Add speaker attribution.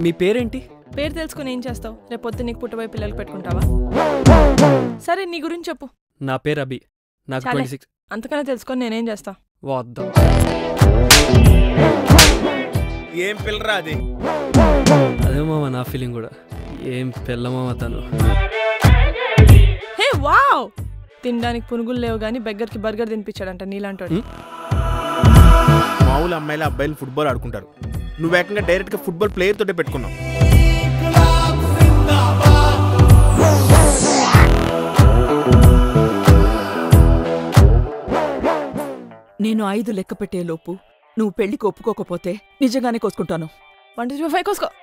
Speaker 1: మీ పేరేంటి
Speaker 2: పేరు తెలుసుకుని ఏం చేస్తావు రేపు పొద్దు నీకు పుట్టబోయే పిల్లలు పెట్టుకుంటావా సరే నీ గురించి చెప్పు
Speaker 1: నా పేరు అభి నాకు
Speaker 2: చాలే.
Speaker 1: ట్వంటీ సిక్స్
Speaker 2: అంతకన్నా తెలుసుకొని నేనేం చేస్తా
Speaker 1: వద్దాం
Speaker 3: ఏం పిల్లరా అది
Speaker 1: అదే మామ నా ఫీలింగ్ కూడా ఏం పిల్లమామ తను
Speaker 2: హే వావ్ తినడానికి పునుగులు లేవు కానీ బెగ్గర్కి బర్గర్ తినిపించాడంట నీలాంటి
Speaker 3: మామూలు అమ్మాయిలు అబ్బాయిలు ఫుట్బాల్ ఆడుకుంటారు నువ్వు ఏకంగా డైరెక్ట్గా ఫుట్బాల్ ప్లేయర్ తోటే పెట్టుకున్నావు
Speaker 4: నేను ఐదు లెక్క పెట్టేలోపు నువ్వు పెళ్లికి ఒప్పుకోకపోతే నిజంగానే కోసుకుంటాను
Speaker 2: వన్ టూ ఫైవ్ కోసుకో